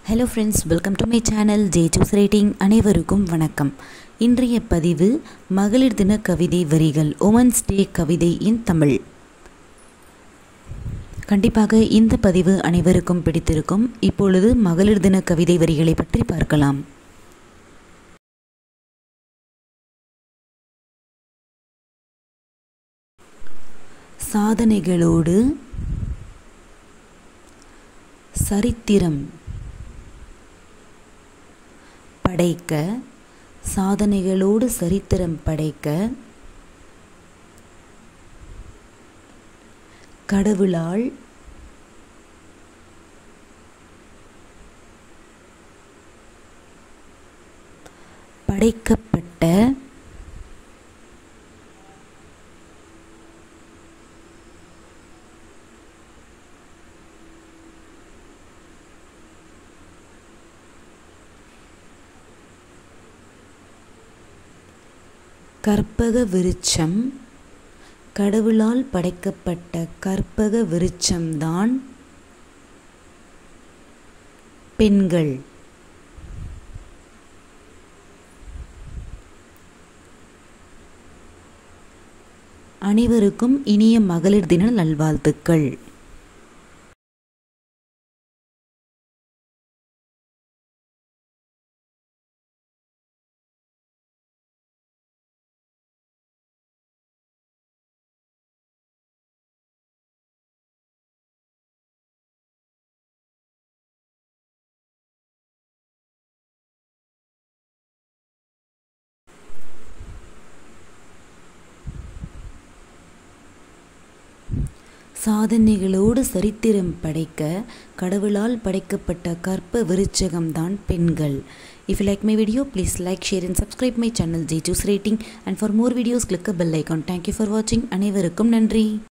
Hello friends welcome to my channel ஜே சூஸ் rating அனைவருக்கும் வணக்கம் இன்றைய பதிவு மகளிர் தின கவிதை வரிகள் உமன்ஸ் டே கவிதை இன் தமிழ் கண்டிப்பாக இந்த பதிவு அனைவருக்கும் பிடித்திருக்கும் இப்பொழுது மகளிர் தின கவிதை வரிகளை பற்றி பார்க்கலாம் சாதனைகளோடு சரித்திரம் படைக்க சாதனைகளோடு சரித்திரம் படைக்க கடவுளால் படைக்கப்பட்ட கற்பக விருட்சம் கடவுளால் படைக்கப்பட்ட கற்பக விருட்சம்தான் பெண்கள் அனைவருக்கும் இனிய மகளிர் தின நல்வாழ்த்துக்கள் சாதனைகளோடு சரித்திரம் படைக்க கடவுளால் படைக்கப்பட்ட கற்ப விருச்சகம்தான் பெண்கள் If you like my video, please like, share and subscribe my channel J Choose Rating and for more videos click a bell icon. Thank you for watching. அனைவருக்கும் நன்றி